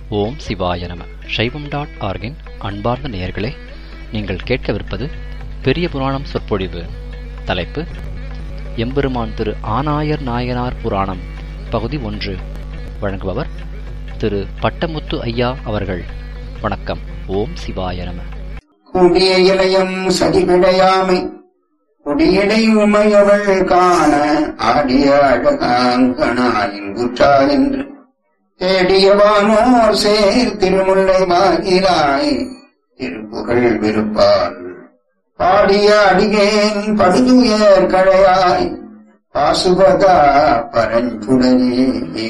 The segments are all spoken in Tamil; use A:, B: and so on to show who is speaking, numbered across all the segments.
A: ஓம் சிவாய நம சைவம் டாட் ஆர்கின் அன்பார்ந்த நேயர்களே நீங்கள் கேட்கவிருப்பது பெரிய புராணம் சொற்பொழிவு தலைப்பு எம்பெருமான் திரு ஆனாயர் நாயனார் புராணம் பகுதி ஒன்று வழங்குபவர் திரு பட்டமுத்து ஐயா அவர்கள் வணக்கம் ஓம் சிவாய நம
B: கூடிய இளையம் சதிவிடையாமை கொடியடை உமையவள் காண ஆடிய அழகாங்கனாயிங்குற்றாள் என்று தேடியவானோர் சேர் திருமுல்லை வாயிலாய் திருப்புகழ் விருப்பால் பாடிய அடிகேன் படுதுயர் கழையாய் பாசுபதா பரஞ்சுடனே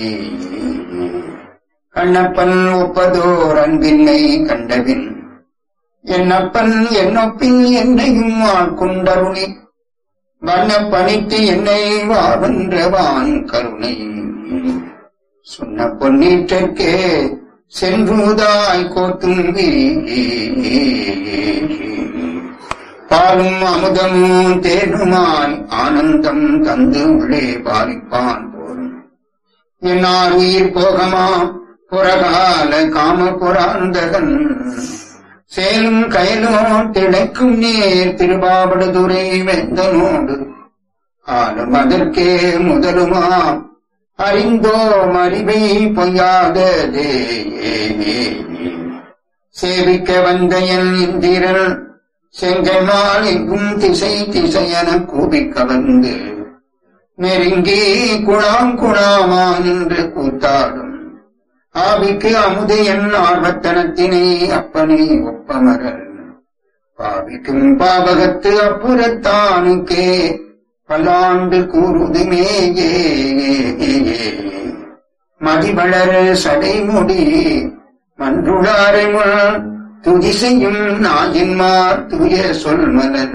B: கண்ணப்பன் ஒப்பதோர் அன்பின்னை கண்டபின் என்னப்பன் என்னொப்பின் என்னையும் ஆட்கொண்டருளி வண்ண பணித்து என்னை வாழ்வன்றவான் கருணை சொன்ன பொன்னீற்றற்கே சென்றுதாய் கோத்தும்பி பாலும் அமுதமும் தேனுமாய் ஆனந்தம் தந்து உள்ளே பாலிப்பான் போலும் என்னார் உயிர் போகமா புறகால காம புராந்தகன் சேலும் கயலோ திளைக்கும் நீர் திருபாவடுதுறை வெந்தனோடு ஆளும் அதற்கே முதலுமா அறிந்தோம் அறிவை பொய்யாததே சேவிக்க வந்த என் இந்திரன் செங்கமால் எங்கும் திசை திசையென கூபிக்க வந்து நெருங்கி குழாம் குழாமா நின்று கூத்தாடும் ஆவிக்கு அமுது என் ஆர்வத்தனத்தினை அப்பனே ஒப்பமரல் பாவிக்கும் பாவகத்து அப்புறத்தானுக்கே பல்லாண்டு கூறுதுமே மதிவளர் சடைமுடி மன்றுளாரைமுள் துதி செய்யும் நாயின்மார் தூய சொல் மலர்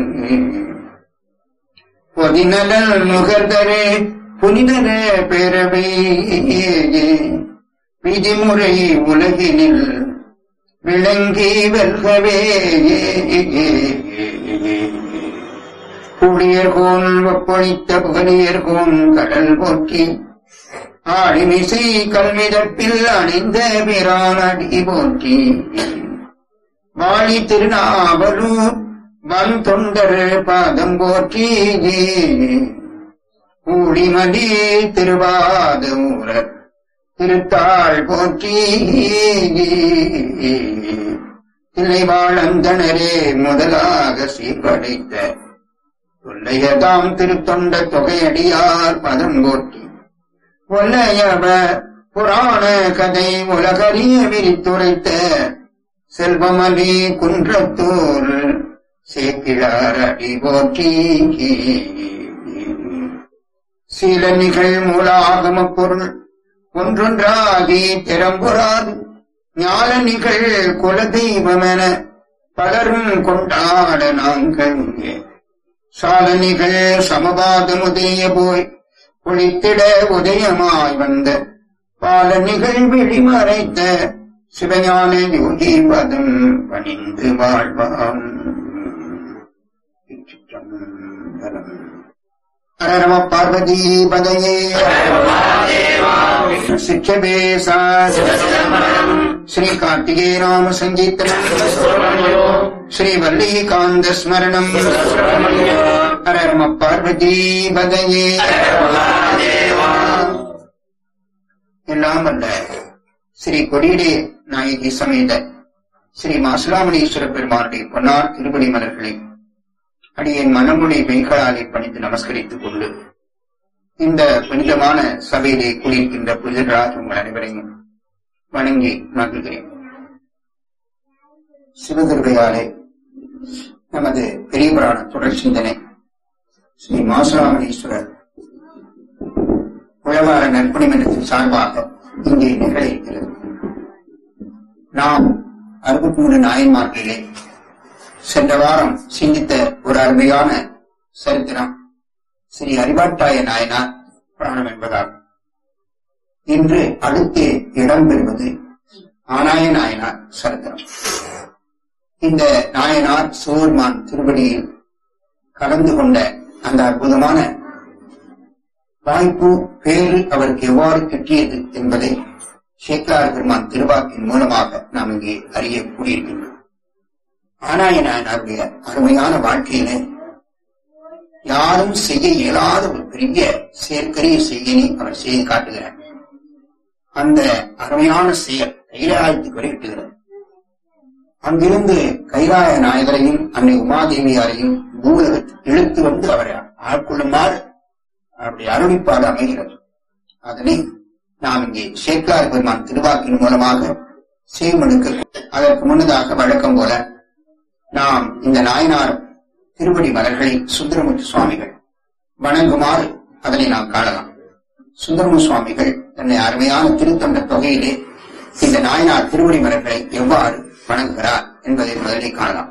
B: பொதிநலன் நுகர்தரே புனிதரே பேரவை விதிமுறை உலகினில் விளங்கி வெல்கவே புளியர்கோன் ஒப்பொழித்த புகழியர்கோன் கடல் போற்றி ஆழிமிசை கல்மிதப்பில் அணிந்த பிரானடி போற்றி வாழி திருநாவலூர் வன் தொண்டர் பாதம் போற்றி கூடிமதி திருவாத ஊரர் திருத்தாள் போற்றி திளைவாழந்தனரே முதலாக சீர்படைத்த தொல்லையதாம் திருத்தொண்ட தொகையடியார் பதம் போற்றி ஒல்லையவ புராண கதை உலகறிய விரித்துரைத்த செல்வமலி குன்றத்தூர் சேக்கிழார் அடி போற்றி சீல நிகழ் மூலாகம பொருள் ஒன்றொன்றாகி திறம்புறாது ஞான நிகழ் குலதெய்வமென பலரும் கொண்டாட நாங்கள் சாலனிகள் சமபாதமுதய போய் குளித்திட உதயமாய் வந்த பாலனிகள் விழிமறைத்த சிவஞான யோகி பதம் பணிந்து வாழ்வாம் அரரம பார்வதி பதையே சிக்ஷபேசா ஸ்ரீ கார்த்திகே ராம சங்கீர்த்தனம் ஸ்ரீ வல்லிகாந்த ஸ்மரணம் அரரம பார்வதி பதையே எல்லாம் அல்ல ஸ்ரீ கொடியடே நாயகி சமேத ஸ்ரீ மாசுலாமணீஸ்வர பெருமானுடைய பொன்னார் திருப்படி மலர்களை அடியேன் மனமுடி மெய்களாலே பணிந்து நமஸ்கரித்துக் கொண்டு இந்த புனிதமான சபையிலே குளிர்கின்ற புனிதராஜ் உங்கள் அனைவரையும் வணங்கி மகிழ்கிறேன் சிவகிருபையாலே நமது பெரிய புராண தொடர் சிந்தனை ஸ்ரீ மாசுராமணீஸ்வரர் உழவார நற்பணி மன்றத்தின் சார்பாக இங்கே நிகழ இருக்கிறது நாம் அறுபத்தி மூணு நாயன்மார்களிலே சென்ற வாரம் சிந்தித்த ஒரு அருமையான சரித்திரம் ஸ்ரீ அறிவாட்டாய நாயனார் புராணம் என்பதாகும் இன்று அடுத்து இடம்பெறுவது ஆனாய நாயனார் சரித்திரம் இந்த நாயனார் சோர்மான் திருவடியில் கலந்து கொண்ட அந்த அற்புதமான வாய்ப்பு பேறு அவருக்கு எவ்வாறு கிட்டியது என்பதை சேக்கலார் பெருமான் திருவாக்கின் மூலமாக நாம் இங்கே அறிய கூடியிருக்கின்றோம் ஆனாயனாருடைய அருமையான வாழ்க்கையிலே யாரும் செய்ய இயலாத ஒரு பெரிய செயற்கரிய செய்யினை அவர் செய்து காட்டுகிறார் அந்த அருமையான செயல் கைலாயத்துக்கு வரை எட்டுகிறது அங்கிருந்து கைலாய நாயகரையும் அன்னை உமாதேவியாரையும் பூலகத்தில் இழுத்து வந்து அவரை ஆட்கொள்ளுமாறு அவருடைய அருளிப்பாடு அமைகிறது அதனை நாம் இங்கே சேக்கலார் பெருமான் திருவாக்கின் மூலமாக செய்மடுக்க அதற்கு முன்னதாக வழக்கம் போல நாம் இந்த நாயனார் திருவடி மலர்களை சுந்தரமுத்து சுவாமிகள் வணங்குமாறு அதனை நாம் காணலாம் சுந்தரமு சுவாமிகள் தன்னை அருமையான திருத்தொண்ட தொகையிலே இந்த நாயனார் திருவடி மலர்களை எவ்வாறு வணங்குகிறார் என்பதை முதலில் காணலாம்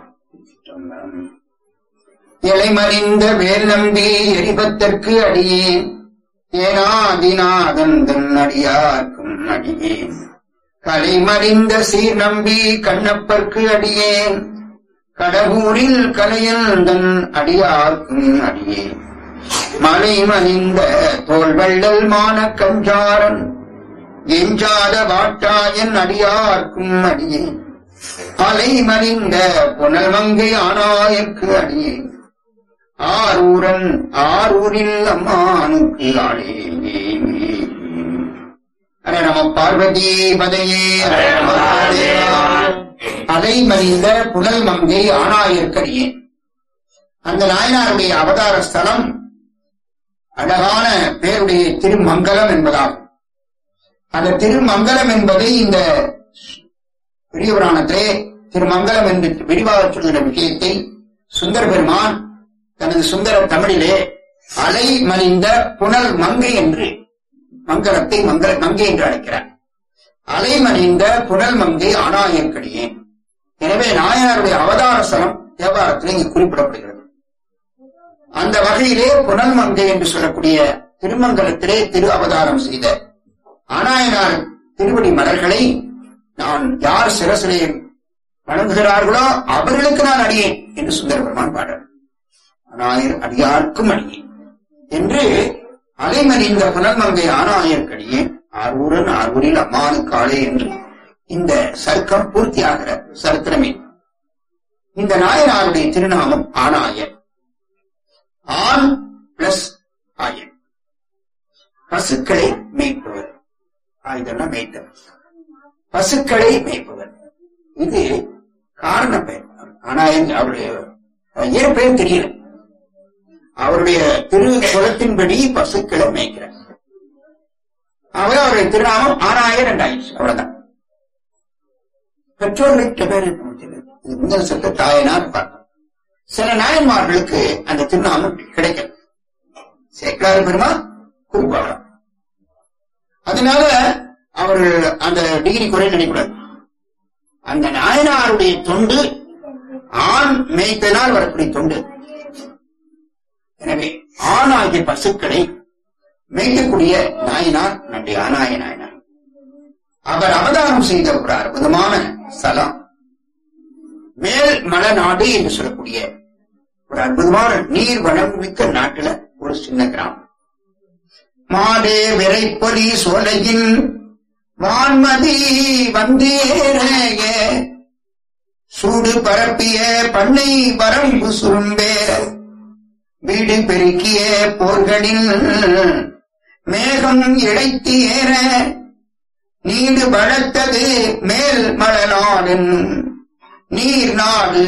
B: இலைமறிந்த வேல் நம்பி எரிபத்தற்கு அடியேன் ஏனாதிநாதன் தன் அடியார்க்கும் அடியேன் கலைமறிந்த சீர் நம்பி கண்ணப்பர்க்கு அடியேன் கடவுரில் கலையந்தன் அடியார்க்கும் அடியேன் மலை மணிந்த தோல் வெள்ளல் மான கஞ்சாரன் எஞ்சாத வாட்டாயன் அடியார்க்கும் அடியேன் அலை மணிந்த புனல் மங்கை ஆனாயற்கு அடியேன் ஆரூரன் ஆரூரில் அம்மானுக்கு ஆளே அர நம பார்வதி பதையே அர நம பார்வதியே. அலை மறிந்த புனல் மங்கை ஆனாயற்கடியேன் அந்த நாயனாருடைய அவதார ஸ்தலம் அழகான பேருடைய திருமங்கலம் என்பதாகும் அந்த திருமங்கலம் என்பதை இந்த பெரிய புராணத்திலே திருமங்கலம் என்று விரிவாக சொல்கிற விஷயத்தை சுந்தர பெருமான் தனது சுந்தர தமிழிலே அலை மணிந்த புனல் மங்கை என்று மங்கலத்தை மங்கள மங்கை என்று அழைக்கிறார் அலை மணிந்த புனல் மங்கை ஆனாயற்கடியேன் எனவே நாயனாருடைய அவதார ஸ்தலம் தேவாரத்தில் இங்கு குறிப்பிடப்படுகிறது அந்த வகையிலே புனல் மங்கை என்று சொல்லக்கூடிய திருமங்கலத்திலே திரு அவதாரம் செய்த ஆனாயனார் திருவடி மலர்களை நான் யார் சிரசிலே வணங்குகிறார்களோ அவர்களுக்கு நான் அடியேன் என்று சுந்தர பெருமான் பாடுறார் ஆனாயர் அடியார்க்கும் அடியேன் என்று அலைமறிந்த புனல்மங்கை ஆனாயர்க்கடியே ஆரூரன் ஆரூரில் அம்மானுக்காளே என்று இந்த சர்க்கம் பூர்த்தியாகிற சரித்திரமே இந்த நாயனாருடைய திருநாமம் ஆனாயர் ஆண் பிளஸ் ஆயன் பசுக்களை மேய்ப்பவர் ஆயுதம்னா மேய்த்தவர் பசுக்களை மேய்ப்பவர் இது காரண பெயர் ஆனாயன் அவருடைய இயற்பெயர் தெரியல அவருடைய திரு குலத்தின்படி பசுக்களை மேய்க்கிறார் அவர் அவருடைய திருநாமம் ஆறாயிரம் ரெண்டாயிரம் அவ்வளவுதான் பெற்றோர்கிட்ட பேர் நமக்கு தெரியாது. இது முந்தன செத்த தாயனார் பார்த்தோம் சில நாயன்மார்களுக்கு அந்த திருநாமம் கிடைக்கல சேக்கலாறு பெருமா குறிப்பாளர் அதனால அவர்கள் அந்த டிகிரி குறை நினைக்கூடாது அந்த நாயனாருடைய தொண்டு ஆண் மேய்த்தனால் வரக்கூடிய தொண்டு எனவே ஆணாகிய பசுக்களை மேய்க்கக்கூடிய நாயனார் நம்முடைய ஆனாய நாயனார் அவர் அவதாரம் செய்த ஒரு அற்புதமான ஸ்தலம் மேல் மலநாடு என்று சொல்லக்கூடிய ஒரு அற்புதமான நீர் வளம் மிக்க நாட்டுல ஒரு சின்ன கிராமம் மாடே விரைப்பொலி சோலையின் வான்மதி வந்தேறைய சூடு பரப்பிய பண்ணை வரம்பு சுரும்பேற வீடு பெருக்கிய போர்களில் மேகம் இழைத்து ஏற நீடு பலத்தது மேல் மழநாடன் நீர் நாடு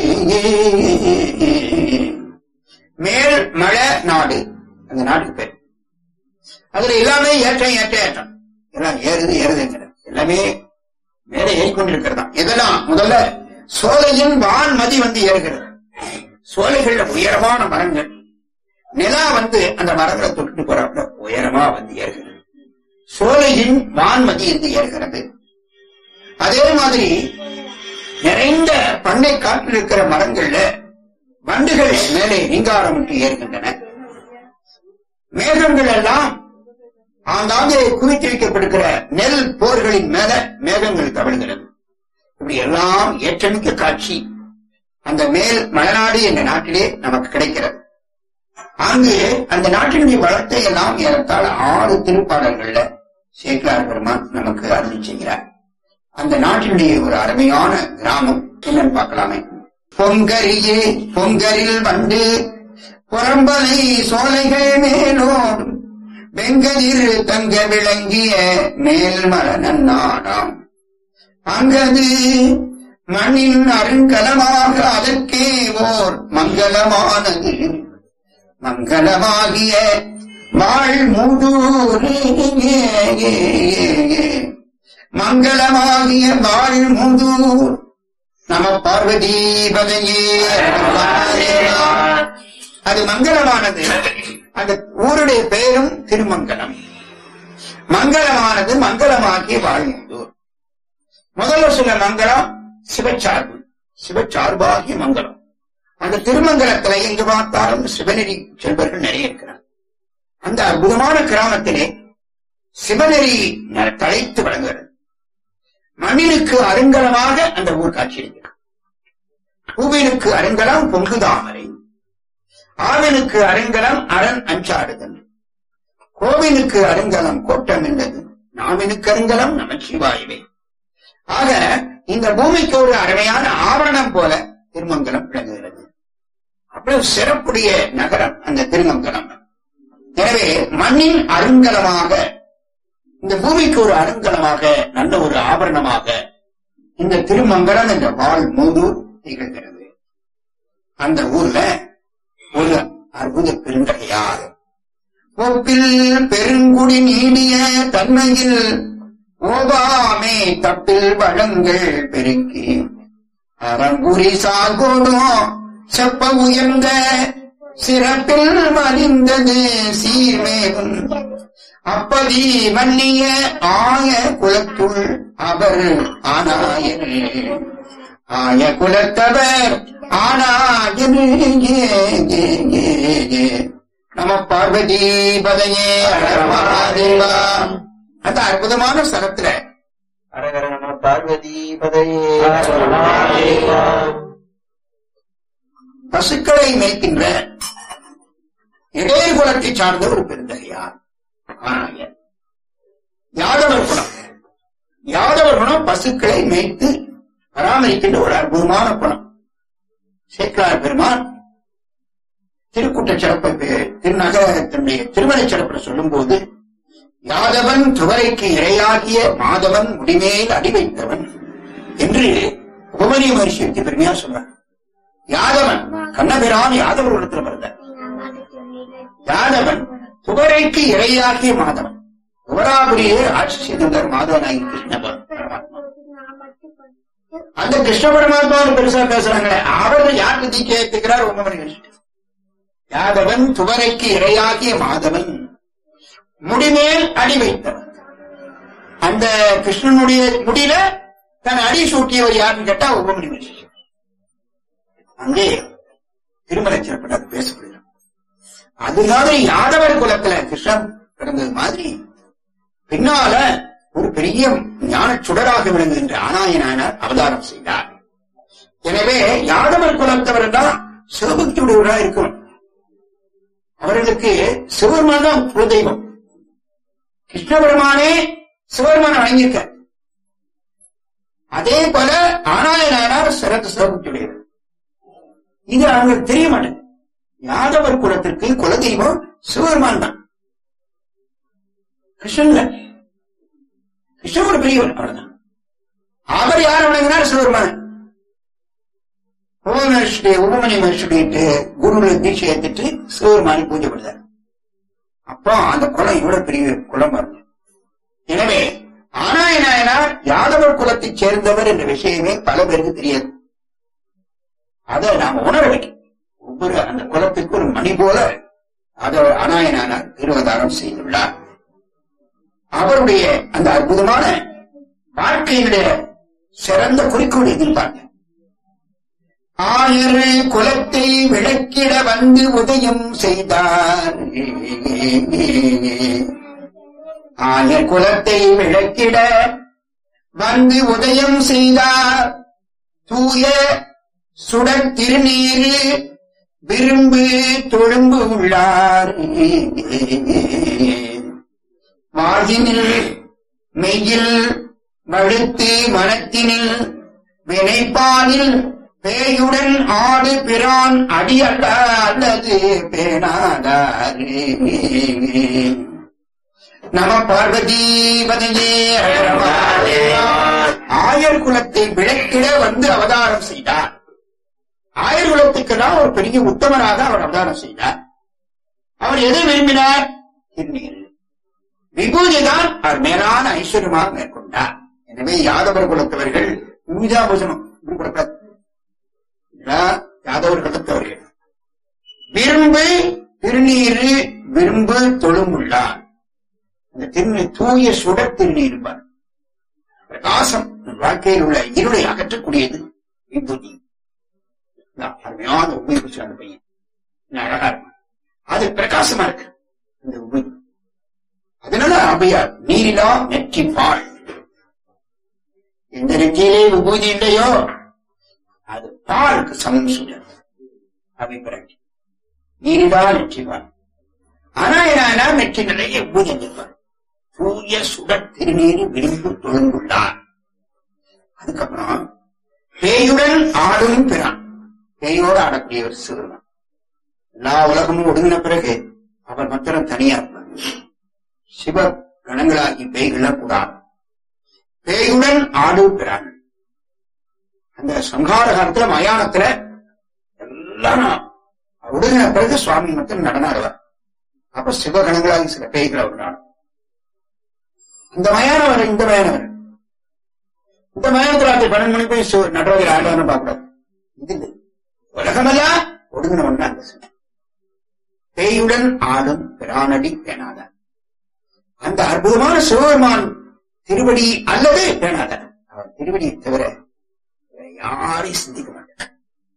B: மேல் மழ நாடு அந்த நாட்டுக்கு பேர் அதுல எல்லாமே ஏற்றம் ஏற்ற ஏற்றம் எல்லாம் ஏறுது ஏறுதுங்கிறது எல்லாமே மேலே ஏறிக்கொண்டிருக்கிறதா இதெல்லாம் முதல்ல சோலையின் வான்மதி வந்து ஏறுகிறது சோலைகள்ல உயரமான மரங்கள் நிலா வந்து அந்த மரங்களை தொட்டு போறாப்புல உயரமா வந்து ஏறுகிறது சோலையின் வான்மதி என்று ஏறுகிறது அதே மாதிரி நிறைந்த பண்ணை காட்டில் இருக்கிற மரங்கள்ல வண்டுகள் மேலே நீங்காரமிட்டு ஏறுகின்றன மேகங்கள் எல்லாம் ஆங்காங்கே குவித்து வைக்கப்படுகிற நெல் போர்களின் மேல மேகங்கள் தவழுகிறது இப்படி எல்லாம் ஏற்றமிக்க காட்சி அந்த மேல் மலைநாடு என்ற நாட்டிலே நமக்கு கிடைக்கிறது அங்கு அந்த நாட்டினுடைய வளத்தை எல்லாம் ஏறத்தாழ ஆறு திருப்பாடல்கள்ல சேக்கிரார் பெருமான் நமக்கு அருளி செய்கிறார் அந்த நாட்டினுடைய ஒரு அருமையான கிராமம் என்னன்னு பார்க்கலாமே பொங்கரியே பொங்கரில் வந்து புறம்பலை சோலைகள் மேலோடும் வெங்கதிர் தங்க விளங்கிய மேல்மலனன் நாடாம் அங்கது மண்ணின் அருங்கலமாக அதற்கே ஓர் மங்களமானது மங்களமாகிய வாழ் மூதூர் மங்களமாகிய வாழ் மூதூர் நம பார்வதீபதையே அது மங்களமானது அந்த ஊருடைய பெயரும் திருமங்கலம் மங்களமானது மங்களமாகிய வாழ்முதூர் முதல்ல சொன்ன மங்களம் சிவச்சார்பு சிவச்சார்பாகிய மங்களம் அந்த திருமங்கலத்துல எங்கு பார்த்தாலும் சிவநெறி செல்வர்கள் நிறைய இருக்கிறார் அந்த அற்புதமான கிராமத்திலே சிவநெறி ந- தழைத்து வழங்குகிறது மண்ணினுக்கு அருங்கலமாக அந்த ஊர் காட்சியளிக்கிறது பூவினுக்கு அருங்கலம் பொங்குதாமரை ஆவினுக்கு அருங்கலம் அரண் அஞ்சாடுதல் கோவிலுக்கு அருங்கலம் கோட்டம் என்றது நாவினுக்கு அருங்கலம் நமச்சிவாயுவே ஆக இந்த பூமிக்கு ஒரு அருமையான ஆவரணம் போல திருமங்கலம் விளங்குகிறது அவ்வளவு சிறப்புடைய நகரம் அந்த திருமங்கலம் எனவே மண்ணின் அருங்கலமாக இந்த பூமிக்கு ஒரு அருங்கலமாக நல்ல ஒரு ஆபரணமாக இந்த திருமங்கலம் என்ற வாழ் மூதூர் திகழ்கிறது அந்த ஊர்ல ஒரு அற்புத பெருந்தகையார் ஒப்பில் பெருங்குடி நீடிய தன்மையில் ஓவாமே தப்பில் வளங்கள் பெருக்கி அறங்குறி சார்கோடும் செப்ப உயர்ந்த சிறப்பில் மலிந்தது சீர்மேவும் அப்பதி மன்னிய ஆய குலத்துள் அவர் ஆனாயர் ஆய குலத்தவர் ஆனாயர் ஏ, ஏ, ஏ, ஏ. நம பார்வதி பதையே ஹர மகாதேவா அந்த அற்புதமான ஸ்தலத்துல
C: அரகர நம பார்வதி பதையே
B: பசுக்களை மேய்க்கின்ற இடையர் குலத்தை சார்ந்த ஒரு பெருந்தகையார் ஆனாயர் யாதவர் குலம் யாதவர் குலம் பசுக்களை மேய்த்து பராமரிக்கின்ற ஒரு அற்புதமான குலம் சேக்கலார் பெருமான் திருக்கூட்ட சிறப்பை பே- திருநகரத்தினுடைய திருமலை சிறப்பை சொல்லும் போது யாதவன் துவரைக்கு இரையாகிய மாதவன் முடிமேல் அடி வைத்தவன் என்று உபமனிய மகிழ்ச்சி பற்றி பெருமையா சொல்றார் யாதவன் கண்ணபிரான் யாதவர் இடத்துல பிறந்தார் யாதவன் துவரைக்கு இரையாகிய மாதவன் துவராபுரியே ஆட்சி செய்திருந்தார் மாதவனாகி கிருஷ்ண பரமாத்மா அந்த கிருஷ்ண பரமாத்மாவை பெருசா பேசுறாங்களே அவர் யாருக்கு தீக்கை ஏத்துக்கிறார் உபமணி மகிழ்ச்சி யாதவன் துவரைக்கு இரையாகிய மாதவன் முடிமேல் அடி வைத்தவன் அந்த கிருஷ்ணனுடைய முடியில தன் அடி சூட்டியவர் யாருன்னு கேட்டா உபமணி மகிழ்ச்சி அங்கே திருமலை சிறப்படாது பேசப்படுகிறார் அது மாதிரி யாதவர் குலத்துல கிருஷ்ணன் பிறந்தது மாதிரி பின்னால ஒரு பெரிய ஞான சுடராக விளங்குகின்ற ஆனாயனானார் அவதாரம் செய்தார் எனவே யாதவர் குலத்தவர் தான் சிவபக்தியுடையவராக இருக்கணும் அவர்களுக்கு சிவபெருமான் தான் குலதெய்வம் கிருஷ்ண பெருமானே சிவபெருமான வணங்கியிருக்க அதே போல ஆனாயனானார் சிறந்த சிவபக்தியுடையவர் இது அவங்களுக்கு தெரிய மாட்டேங்குது யாதவர் குலத்திற்கு குலதெய்வம் சிவபெருமான் தான் கிருஷ்ணன் இல்ல. கிருஷ்ணன் ஒரு பெரியவர் அவ்வளவுதான் அவர் யார் வணங்கினார் சிவபெருமான் உபமனுஷுடைய உபமணி மனுஷுடைய குரு தீட்சை ஏத்துட்டு சிவபெருமானை பூஜை பண்ணுறார் அப்போ அந்த குலம் இவ்வளவு பெரிய குலம் வரும் எனவே ஆனாய நாயனார் யாதவர் குலத்தைச் சேர்ந்தவர் என்ற விஷயமே பல பேருக்கு தெரியாது அதை நாம் உணர வைக்கணும் ஒவ்வொரு அந்த குலத்துக்கு ஒரு மணி போல அதை அநாயனானார் திருவதாரம் செய்துள்ளார் அவருடைய அந்த அற்புதமான வாழ்க்கையினுடைய சிறந்த குறிக்கோள் எதிர்பார்க்க ஆயர் குலத்தை விளக்கிட வந்து உதயம் செய்தார் ஆயர் குலத்தை விளக்கிட வந்து உதயம் செய்தார் தூய சுடர் திருநீரு விரும்பு தொழும்பு உள்ளார் வாயினில் மெய்யில் வழுத்து மனத்தினில் வினைப்பாலில் பேயுடன் ஆடு பிரான் அடி அல்ல அல்லது பேணாதாரே நம பார்வதி பதையே ஆயர் குலத்தை விளக்கிட வந்து அவதாரம் செய்தார் ஆயர் குலத்துக்கெல்லாம் ஒரு பெரிய உத்தமராக அவர் அவதாரம் செய்தார் அவர் எதை விரும்பினார் திருநீர் விபூதிதான் அவர் மேலான ஐஸ்வர்யமாக மேற்கொண்டார் எனவே யாதவர் குலத்தவர்கள் பூஜா பூஜனம் கொடுக்கூடாது. இதெல்லாம் யாதவர் குலத்தவர்கள் விரும்பு திருநீரு விரும்பு தொழும்புள்ளார் அந்த திருநீர் தூய சுடர் திருநீர் பார். பிரகாசம் நம் வாழ்க்கையில் உள்ள இருளை அகற்றக்கூடியது விபூதி இதான் அருமையான உண்மை குறிச்சு அந்த பையன் இன்னும் அழகா இருக்கும் அது பிரகாசமா இருக்கு இந்த உண்மை அதனால அபையார் நீரிலா நெற்றி பால் எந்த நெற்றியிலே விபூதி இல்லையோ அது பாலுக்கு சமம் சொல்றது அபிப்பிராயம் நீரிலா நெற்றி பால் ஆனா என்ன நெற்றி நிறைய விபூதி இருப்பார் தூய சுடர் திருநீர் விரும்பு தொழுந்துள்ளார் அதுக்கப்புறம் பேயுடன் ஆடும் பிறான் பேயோடு ஆடக்கூடியவர் சிவருமான் எல்லா உலகமும் ஒடுங்கின பிறகு அவர் மாத்திரம் தனியா இருப்பார் சிவ கணங்களாகி பேய்கள் கூடாது பேயுடன் ஆடும் பிறான் அந்த சங்கார காலத்துல மயானத்துல எல்லாரும் ஒடுங்கின பிறகு சுவாமி மட்டும் நடனாடுவார் அப்ப சிவகணங்களாகி சில பேய்கள் அவர் நாடும் இந்த மயானம் வர இந்த மயானம் வர இந்த மயானத்துல ராத்திரி பன்னெண்டு மணி போய் சிவ- நடராஜர் ஆடுவார்னு பார்க்கக்கூடாது இது இல்லை. உலகமெல்லாம் ஒடுங்கின ஒண்ணா அந்த சிவன். பேயுடன் ஆடும் பிரானடி பேணாத அந்த அற்புதமான சிவபெருமான் திருவடி அல்லது பேணாத அவர் திருவடியை தவிர வேற யாரையும் சிந்திக்க மாட்டார்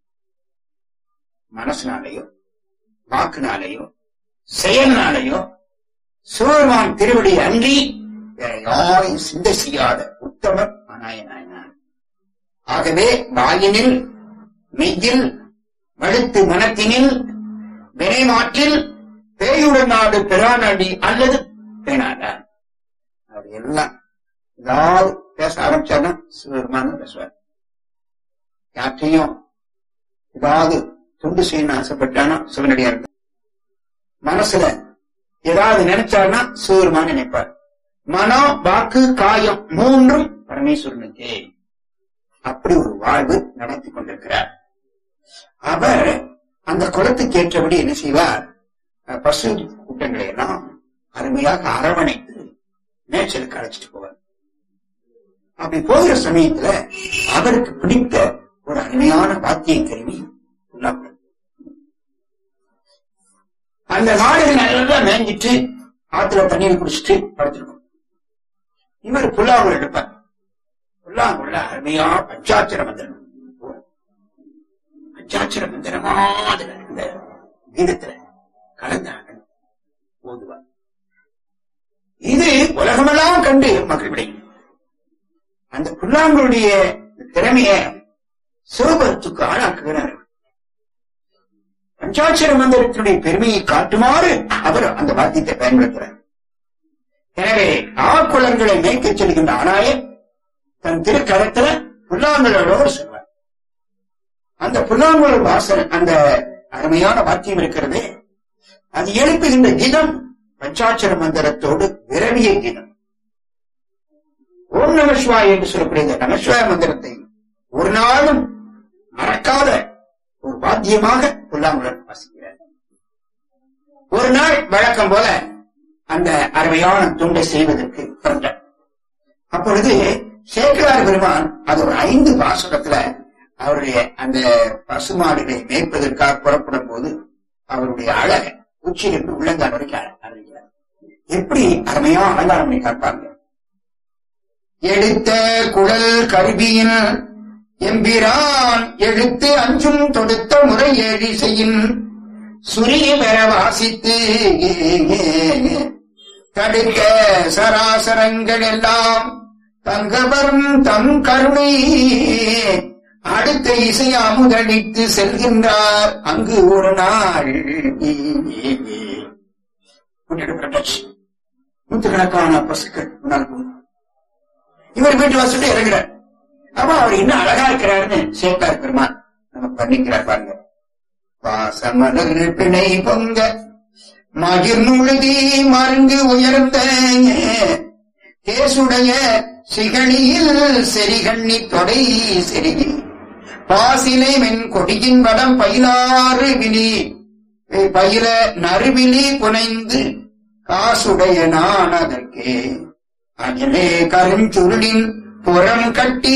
B: மனசுனாலேயோ வாக்குனாலேயோ செயல்னாலேயோ சிவபெருமான் திருவடி அன்றி வேற யாரையும் சிந்தை செய்யாத உத்தமர் அநாயனாயினார் ஆகவே வாயினில் மெய்யில் வழுத்து மனத்தினில் வினைமாற்றில் பேயுடன் நாடு பிரானடி அல்லது பேணாடார் அவர் எல்லாம் ஏதாவது பேச ஆரம்பிச்சாருன்னா சிவபெருமான் பேசுவார் யார்கிட்டையும் ஏதாவது துண்டு செய்யணும்னு ஆசைப்பட்டானா சிவனடியார் மனசுல ஏதாவது நினைச்சாருன்னா சிவபெருமான் நினைப்பார் மனம் வாக்கு காயம் மூன்றும் பரமேஸ்வரனுக்கே அப்படி ஒரு வாழ்வு நடத்தி கொண்டிருக்கிறார் அவர் அந்த குலத்துக்கு ஏற்றபடி என்ன செய்வார் அஹ், பசு கூட்டங்களை எல்லாம் அருமையாக அரவணைத்து மேய்ச்சலுக்கு அழைச்சிட்டு போவார் அப்படி போகிற சமயத்துல அவருக்கு பிடித்த ஒரு அருமையான வாத்திய கருவி புல்லாங்குழல். அந்த மாடுகள் நல்லா மேய்ஞ்சிட்டு ஆத்துல தண்ணீர் குடிச்சிட்டு படுத்திருக்கும் இவர் புல்லாங்குழல் எடுப்பார் புல்லாங்குழல அருமையா பஞ்சாட்சர மந்திரம் பஞ்சாட்சர மந்திரமா அதுல இந்த கீதத்துல கலந்தாங்க ஓதுவார் இது உலகமெல்லாம் கண்டு மகிழ்விடையும் அந்த புல்லாங்குடைய திறமைய சிவபத்துக்கு ஆளாக்குகிறார் பஞ்சாட்சர மந்திரத்தினுடைய பெருமையை காட்டுமாறு அவர் அந்த வாத்தியத்தை பயன்படுத்துறார் எனவே ஆக்குளங்களை மேய்க்கச் செல்கின்ற ஆனாயர் தன் திருக்கரத்துல புல்லாங்குழலோடு செல்வார் அந்த புல்லாங்குழல் வாசல் அந்த அருமையான வாக்கியம் இருக்கிறது அது எழுப்புகின்ற கீதம் பஞ்சாட்சர மந்திரத்தோடு விரவிய கீதம் ஓம் நமசிவாய் என்று சொல்லக்கூடிய இந்த நமசிவாய மந்திரத்தை ஒரு நாளும் மறக்காத ஒரு வாத்தியமாக புல்லாங்குழல் வாசிக்கிறார் ஒரு நாள் வழக்கம் போல அந்த அருமையான துண்டை செய்வதற்கு பிறந்தார் அப்பொழுது சேக்கலார் பெருமான் அது ஒரு ஐந்து வாசகத்துல அவருடைய அந்த பசுமாடுகளை மேய்ப்பதற்காக புறப்படும் போது அவருடைய அழக உச்சியிலிருந்து உள்ளங்கால் வரைக்கும் அழ- அழகிறார் எப்படி அருமையா அலங்காரம் பண்ணி காப்பாங்க எடுத்த குழல் கருவியின் எம்பிரான் எழுத்து அஞ்சும் தொடுத்த முறை ஏழிசையின் சுரிய பெற வாசித்து தடுக்க சராசரங்கள் எல்லாம் தங்கவரும் தம் கருணை அடுத்த இசை அமுதடித்து செல்கின்றார் அங்கு ஒரு நாள் முன்னெடுக்கப்பட்டாச்சு நூற்றுக்கணக்கான பசுக்கள் முன்னால் போகுது இவர் வீட்டு வாசல்ல இறங்குறார் அப்ப அவர் இன்னும் அழகா இருக்கிறாருன்னு சேர்த்தார் பெருமான் நம்ம பண்ணிக்கிறார் பாருங்க பாசமலர் பிணை பொங்க மகிர் முழுதி மருங்கு உயர்ந்த கேசுடைய சிகழியில் செரிகண்ணி தொடை செருகி பாசிலை மென் கொடியின் வடம் பயிலாறு விழி பயில நறுவிழி புனைந்து காசுடைய நான் அதற்கே அகிலே கருஞ்சுருளின் புறம் கட்டி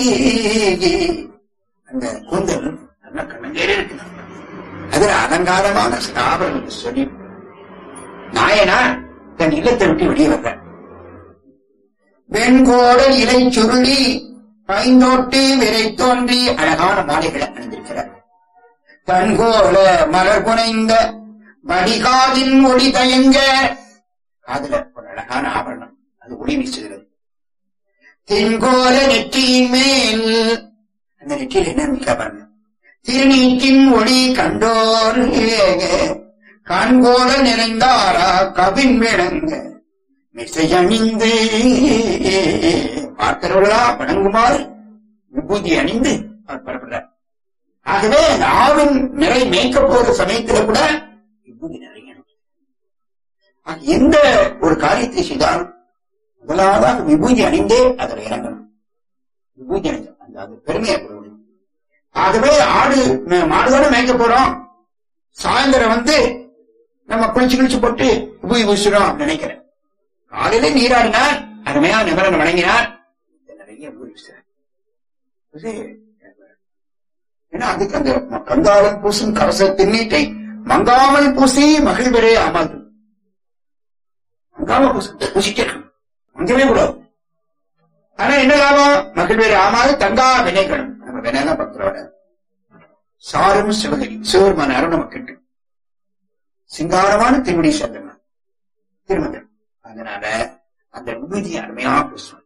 B: அந்த கூந்தல் நல்ல கண்ணங்கேறி இருக்கு அதுல அலங்காரமான ஸ்தாபனம் சொல்லி நாயனா தன் இல்லத்தை விட்டு வெளியே வர்ற வெண்கோடல் இலை சுருளி பைந்தோட்டு விரை தோன்றி அழகான மாலைகளை அணிந்திருக்கிறார் கண்கோல மலர் புனைந்த வடிகாதின் ஒளி தயங்க காதுல ஒரு அழகான ஆபரணம் அது ஒளி வீசுகிறது தென்கோல நெற்றியின் மேல் அந்த நெற்றியில் என்ன இருக்கா பாருங்க திருநீட்டின் ஒளி கண்டோர் கண்கோல நிறைந்தாரா கவின் விளங்க மிசையணிந்து பார்க்கிறவர்களா வணங்குமாறு விபூதி அணிந்து அவர் பரப்புறார் ஆகவே அந்த ஆவின் நிறை மேய்க்க போற சமயத்துல கூட விபூதி நிறைய அணிந்து. ஆக எந்த ஒரு காரியத்தை செய்தாலும் முதலாவதாக விபூதி அணிந்தே அதில் இறங்கணும் விபூதி அணிந்து அந்த அது பெருமையை கொடுக்கணும் ஆகவே ஆடு ம- மாடுதானே மேய்க்க போறோம் சாயந்தரம் வந்து நம்ம குளிச்சு குளிச்சு போட்டு விபூதி பூசுறோம் அப்படின்னு நினைக்கிறேன் காலையில நீராடினார் அருமையா நிபரணம் வழங்கினார் நிறைய விபூதி பூசுறார். இது, ஏன்னா அதுக்கு அந்த கந்தாளம் பூசும் கவச திண்ணீட்டை மங்காமல் பூசி மகிழ்வரே ஆமாது மங்காம பூசு பூசிட்டே இருக்கணும் மங்கவே கூடாது ஆனா என்ன லாபம் மகிழ்வேறு ஆமாது தங்கா வினைகளும் நம்ம வினைதான் பக்தரோட சாரும் சிவகரி சிவருமான அருள் நமக்கு கிட்டும் சிங்காரமான திருவடி சேர்ந்தவன் திருமணம் அதனால அந்த விபூதி அருமையா பூசும்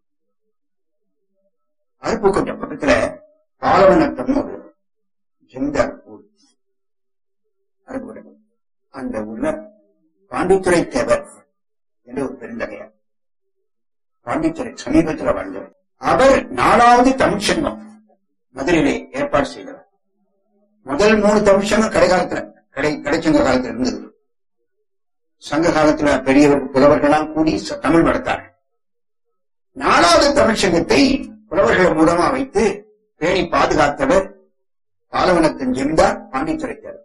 B: அருப்புக்கோட்டை பக்கத்துல பாலவனத்தம் ஒரு ஜெந்தார் ஊர் அருப்புக்கோட்டை அந்த ஊர்ல பாண்டித்துறை தேவர் என்று ஒரு பெருந்தகையார் பாண்டித்துறை சமீபத்தில் வாழ்ந்தவர் அவர் நாலாவது தமிழ்ச்சங்கம் மதுரையிலே ஏற்பாடு செய்தவர் முதல் மூணு தமிழ்ச்சங்கம் கடைகாலத்துல கடை கடைச்சங்க காலத்துல இருந்தது சங்க காலத்துல பெரியவர் புலவர்களாம் கூடி ச- தமிழ் வளர்த்தார்கள் நாலாவது தமிழ்ச்சங்கத்தை புலவர்கள் மூலமா வைத்து பேணி பாதுகாத்தவர் பாலவனத்தின் ஜெமிதார் பாண்டித்துறை தேவர்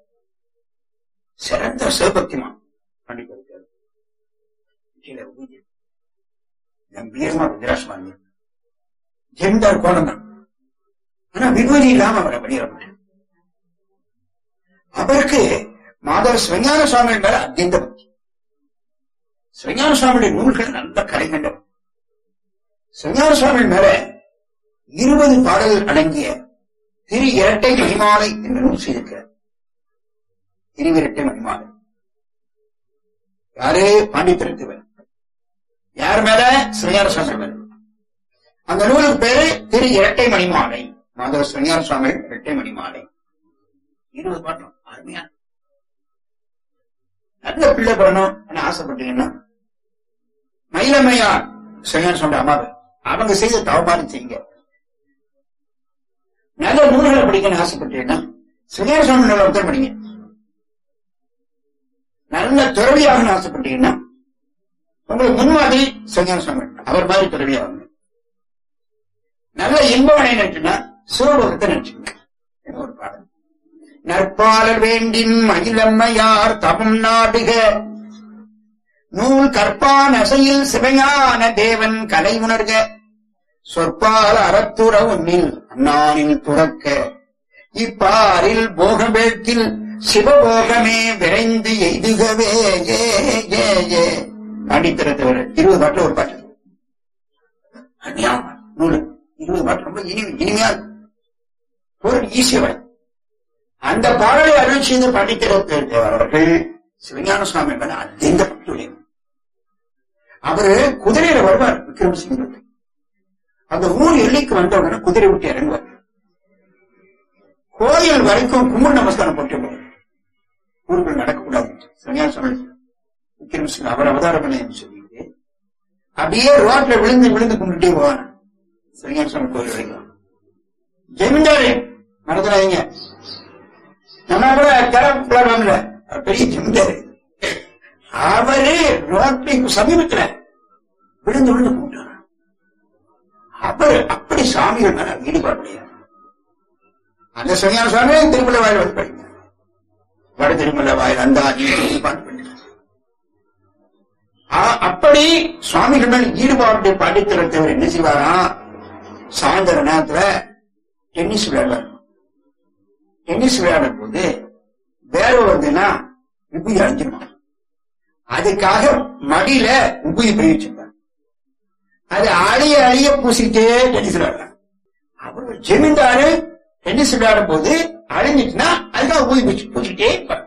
B: சிறந்த சிவபக்திமான் பாண்டித்துறை தேவர் கீழே ஊதி கம்பீரமா ருத்ராட்சமாங்க ஜெமிதார் கோலம் தான் ஆனா விபூதி இல்லாம அவரை வெளியிட முடியும் அவருக்கு மாதவ சிவஞான சுவாமிகள் மேல அத்தியந்த பக்தி சிவஞான சுவாமியுடைய நூல்கள் நல்ல கலை கண்டவர் சிவஞான சுவாமிகள் மேல இருபது பாடல்கள் அடங்கிய திரு இரட்டை மணிமாலை என்று நூல் செய்திருக்கிறார் திருவிரட்டை மணிமாலை யாரு பாண்டித்திருத்துவர் யார் மேல சிவஞான சுவாமி மேல அந்த நூலுக்கு பேரு திரு இரட்டை மணிமாலை மாதவ சிவஞான சுவாமி இரட்டை மணிமாலை இருபது பாட்டம் அருமையா நல்ல பிள்ளை பெறணும் ஆசைப்பட்டீங்கன்னா மயிலம்மையார் சிவஞான சுவாமி அம்மாவு அவங்க செய்த தவமாறு செய்யுங்க நல்ல நூல்களை படிக்கணும்னு ஆசைப்பட்டீங்கன்னா சிவஞான சுவாமி நல்ல உத்தரம் படிங்க நல்ல துறவியாகணும்னு ஆசைப்பட்டீங்கன்னா உங்களுக்கு முன்மாதிரி சிவஞான சுவாமி அவர் மாதிரி துறவியாகணும் நல்ல இன்பவனை நினைச்சுன்னா சிவபகத்தை நினைச்சுங்க இது ஒரு பாடல் நற்பாலர் வேண்டின் மகிழம்மையார் தமம் நாடுக நூல் கற்பான் அசையில் சிவஞான தேவன் கலை உணர்க சொற்பால் அறத்துற உன்னில் அண்ணானில் துறக்க இப்பாரில் போகவேட்டில் சிவபோகமே விரைந்து எய்துகவே ஏ ஏ ஏ பாண்டித்திரத்தவர் இருபது பாட்டுல ஒரு பாட்டு அருமையான பாட்டு. நூலு இருபது பாட்டு ரொம்ப இனிமை இனிமையா இருக்கும். பொருள் ஈஸியா வரும் அந்த பாடலை அருள் செய்த பாண்டித்திரத்தவர் அவர்கள் சிவஞான சுவாமி மேல அத்தியந்த பக்தியுடையவர் அவரு குதிரையில வருவார் விக்ரமசிங்க அந்த ஊர் எல்லைக்கு வந்த உடனே குதிரை விட்டு இறங்குவார் கோயில் வரைக்கும் கும்பிடு நமஸ்காரம் போட்டு போவார். ஊருக்குள் நடக்கக்கூடாது சன்னியாச சுவாமி விக்ரமசிங்க அவர் அவதாரம் பண்ண சொல்லிட்டு அப்படியே ரோட்ல விழுந்து விழுந்து கும்பிட்டே போவார் சிவஞான சுவாமி கோயில் வரைக்கும் ஜமீன்தாரு நடத்துறாங்க நம்ம கூட தரம் புலவம்ல பெரிய ஜமீன்தாரு அவரு ரோட்லைக்கு சமீபத்துல விழுந்து விழுந்து போட்டார் அவர் அப்படி சாமிகள் மேல ஈடுபாடுடையார் அந்த சிவஞான சுவாமி திருமலை வாயில் வந்து படிங்க வட திருமலை வாயில் அந்த ஈடுபாடு பண்ணிட்டார் ஆ- அப்படி சுவாமிகள் மேல் ஈடுபாடு படித்திருந்தவர் என்ன செய்வாராம் சாயந்தர நேரத்துல டென்னிஸ் விளையாடுவார் டென்னிஸ் விளையாடும் போது வேற வருதுன்னா உபி அழிஞ்சிருமா அதுக்காக மடியில உபி பிரயோகிச்சிருப்பார் அது அழிய அழிய பூசிக்கிட்டே டென்னிஸ் விளையாடுறாங்க அவர் ஜெமீன்தாரு டென்னிஸ் விளையாடும் போது அழிஞ்சிட்டுனா அதுக்காக உபி பூசி பூசிக்கிட்டே இருப்பார்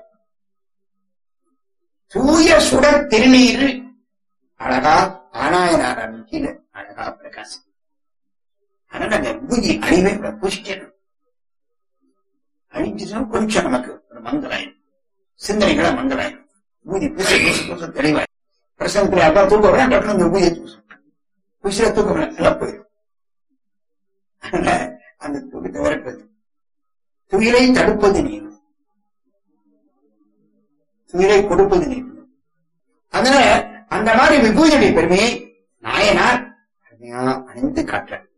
B: தூய சுடர் திருநீர் அழகா ஆனாயனார் கீழே அழகா பிரகாசம் அதனால அந்த பூஜை அழிவே கூட பூசிட்டே இருக்கணும். அழிஞ்சுச்சுன்னா கொஞ்சம் நமக்கு ஒரு மங்களாயிரும் சிந்தனைகளை மங்களாயிரும் பூஜை பூசி பூசி பூச தெளிவாய் பிரசங்கத்துல அப்பா தூக்க விட டக்குனு அந்த பூஜை பூசும் பூசில தூக்க விட நல்லா போயிடும் அதனால அந்த தூக்கத்தை விரட்டுறது துயிலை தடுப்பது நீர் துயிலை கொடுப்பது நீர் அதனால அந்த மாதிரி விபூதியுடைய பெருமையை நாயனார் அருமையா அணிந்து காட்டுறார்